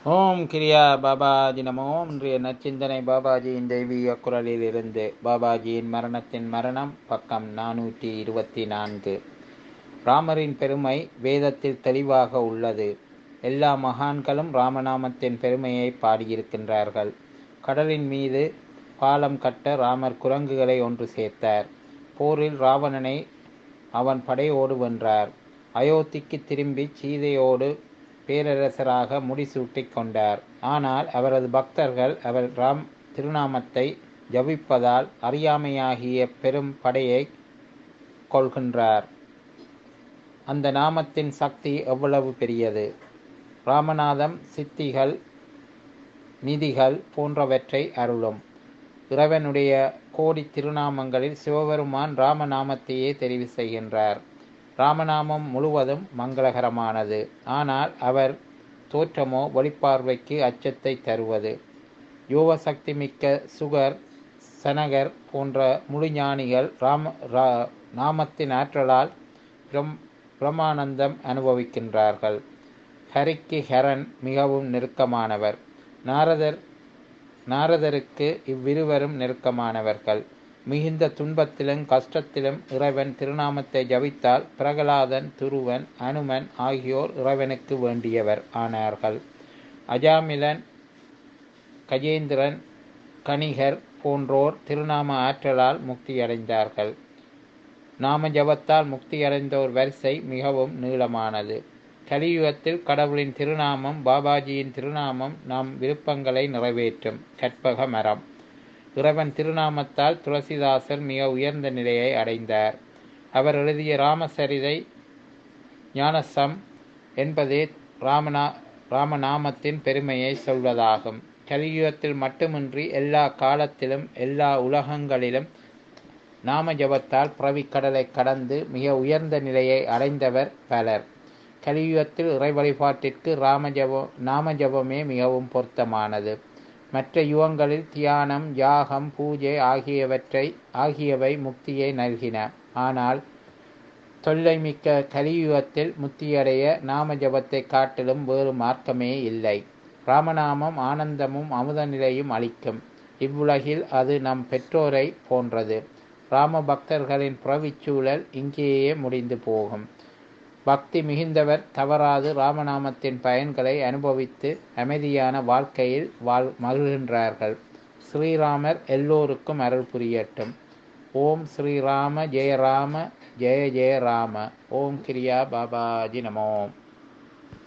ஓம் கிரியா பாபாஜி நமோ இன்றைய நச்சிந்தனை பாபாஜியின் தெய்வீக குரலில் இருந்து பாபாஜியின் மரணத்தின் மரணம் பக்கம் நானூற்றி இருபத்தி நான்கு ராமரின் பெருமை வேதத்தில் தெளிவாக உள்ளது எல்லா மகான்களும் ராமநாமத்தின் பெருமையை பாடியிருக்கின்றார்கள் கடலின் மீது பாலம் கட்ட ராமர் குரங்குகளை ஒன்று சேர்த்தார் போரில் ராவணனை அவன் படையோடு வென்றார் அயோத்திக்கு திரும்பி சீதையோடு பேரரசராக முடிசூட்டிக் கொண்டார் ஆனால் அவரது பக்தர்கள் அவர் ராம் திருநாமத்தை ஜபிப்பதால் அறியாமையாகிய பெரும் படையை கொள்கின்றார் அந்த நாமத்தின் சக்தி எவ்வளவு பெரியது ராமநாதம் சித்திகள் நிதிகள் போன்றவற்றை அருளும் இறைவனுடைய கோடி திருநாமங்களில் சிவபெருமான் ராமநாமத்தையே தெரிவு செய்கின்றார் ராமநாமம் முழுவதும் மங்களகரமானது ஆனால் அவர் தோற்றமோ ஒளிப்பார்வைக்கு அச்சத்தை தருவது யோகசக்தி மிக்க சுகர் சனகர் போன்ற முழுஞானிகள் ராம ரா நாமத்தின் ஆற்றலால் பிரம் பிரமானந்தம் அனுபவிக்கின்றார்கள் ஹரிக்கு ஹரன் மிகவும் நெருக்கமானவர் நாரதர் நாரதருக்கு இவ்விருவரும் நெருக்கமானவர்கள் மிகுந்த துன்பத்திலும் கஷ்டத்திலும் இறைவன் திருநாமத்தை ஜபித்தால் பிரகலாதன் துருவன் அனுமன் ஆகியோர் இறைவனுக்கு வேண்டியவர் ஆனார்கள் அஜாமிலன் கஜேந்திரன் கணிகர் போன்றோர் திருநாம ஆற்றலால் முக்தியடைந்தார்கள் நாம ஜபத்தால் முக்தியடைந்தோர் வரிசை மிகவும் நீளமானது கலியுகத்தில் கடவுளின் திருநாமம் பாபாஜியின் திருநாமம் நம் விருப்பங்களை நிறைவேற்றும் கற்பக மரம் இறைவன் திருநாமத்தால் துளசிதாசர் மிக உயர்ந்த நிலையை அடைந்தார் அவர் எழுதிய ராமசரிதை ஞானசம் என்பதே ராமநா ராமநாமத்தின் பெருமையை சொல்வதாகும் கலியுகத்தில் மட்டுமின்றி எல்லா காலத்திலும் எல்லா உலகங்களிலும் நாம ஜபத்தால் கடலை கடந்து மிக உயர்ந்த நிலையை அடைந்தவர் பலர் கலியுகத்தில் இறை வழிபாட்டிற்கு ராமஜபம் நாம ஜபமே மிகவும் பொருத்தமானது மற்ற யுகங்களில் தியானம் யாகம் பூஜை ஆகியவற்றை ஆகியவை முக்தியை நல்கின ஆனால் தொல்லை மிக்க கலியுகத்தில் முக்தியடைய நாம ஜபத்தை காட்டிலும் வேறு மார்க்கமே இல்லை ராமநாமம் ஆனந்தமும் அமுத நிலையும் அளிக்கும் இவ்வுலகில் அது நம் பெற்றோரை போன்றது ராம பக்தர்களின் புறவிச்சூழல் இங்கேயே முடிந்து போகும் பக்தி மிகுந்தவர் தவறாது ராமநாமத்தின் பயன்களை அனுபவித்து அமைதியான வாழ்க்கையில் வாழ் மகிழ்கின்றார்கள் ஸ்ரீராமர் எல்லோருக்கும் அருள் புரியட்டும் ஓம் ஸ்ரீராம ஜெய ராம ஜெய ஜெய ராம ஓம் கிரியா பாபாஜி நமோம்